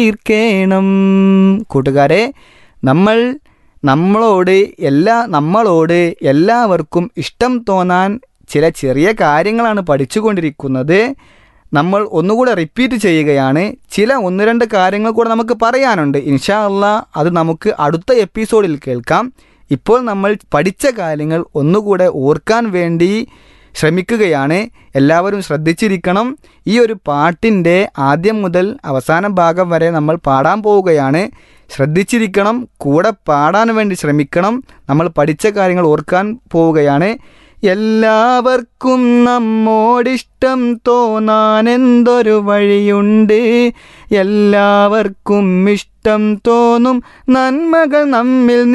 തീർക്കേണം കൂട്ടുകാരെ നമ്മൾ നമ്മളോട് എല്ലാ നമ്മളോട് എല്ലാവർക്കും ഇഷ്ടം തോന്നാൻ ചില ചെറിയ കാര്യങ്ങളാണ് പഠിച്ചുകൊണ്ടിരിക്കുന്നത് നമ്മൾ ഒന്നുകൂടെ റിപ്പീറ്റ് ചെയ്യുകയാണ് ചില ഒന്ന് രണ്ട് കാര്യങ്ങൾ കൂടെ നമുക്ക് പറയാനുണ്ട് ഇൻഷാ അള്ളാ അത് നമുക്ക് അടുത്ത എപ്പിസോഡിൽ കേൾക്കാം ഇപ്പോൾ നമ്മൾ പഠിച്ച കാര്യങ്ങൾ ഒന്നുകൂടെ ഓർക്കാൻ വേണ്ടി ശ്രമിക്കുകയാണ് എല്ലാവരും ശ്രദ്ധിച്ചിരിക്കണം ഈ ഒരു പാട്ടിൻ്റെ ആദ്യം മുതൽ അവസാന ഭാഗം വരെ നമ്മൾ പാടാൻ പോവുകയാണ് ശ്രദ്ധിച്ചിരിക്കണം കൂടെ പാടാൻ വേണ്ടി ശ്രമിക്കണം നമ്മൾ പഠിച്ച കാര്യങ്ങൾ ഓർക്കാൻ പോവുകയാണ് എല്ലാവർക്കും നമ്മോടിഷ്ടം തോന്നാൻ എന്തൊരു വഴിയുണ്ട് എല്ലാവർക്കും ഇഷ്ടം തോന്നും നന്മകൾ നമ്മിൽ